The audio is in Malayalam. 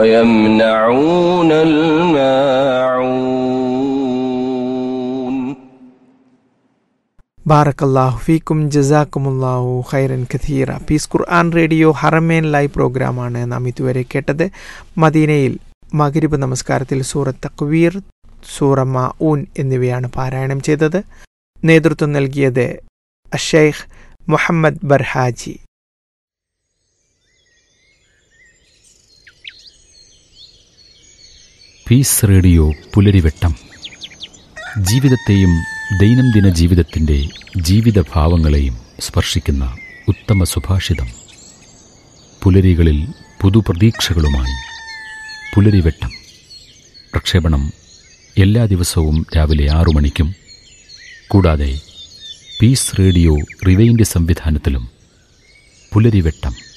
ويمنعون الماعون ബാറക്കല്ലാഹു ഫീക്കും ജസാക്കുമുല്ലാഹു ഖൈറൻ ഖത്തീറ പീസ് ഖുർആൻ റേഡിയോ ഹറമേൻ ലൈവ് പ്രോഗ്രാമാണ് നാം ഇതുവരെ കേട്ടത് മദീനയിൽ മകരിബ് നമസ്കാരത്തിൽ സൂറ തക്വീർ സൂറ മാഊൻ എന്നിവയാണ് പാരായണം ചെയ്തത് നേതൃത്വം നൽകിയത് അഷൈഖ് മുഹമ്മദ് ബർഹാജി പീസ് റേഡിയോ പുലരിവെട്ടം ജീവിതത്തെയും ദൈനംദിന ജീവിതത്തിൻ്റെ ജീവിതഭാവങ്ങളെയും സ്പർശിക്കുന്ന ഉത്തമ സുഭാഷിതം പുലരികളിൽ പുതുപ്രതീക്ഷകളുമായി പുലരിവെട്ടം പ്രക്ഷേപണം എല്ലാ ദിവസവും രാവിലെ ആറു മണിക്കും കൂടാതെ പീസ് റേഡിയോ റിവൈൻഡ് സംവിധാനത്തിലും പുലരിവെട്ടം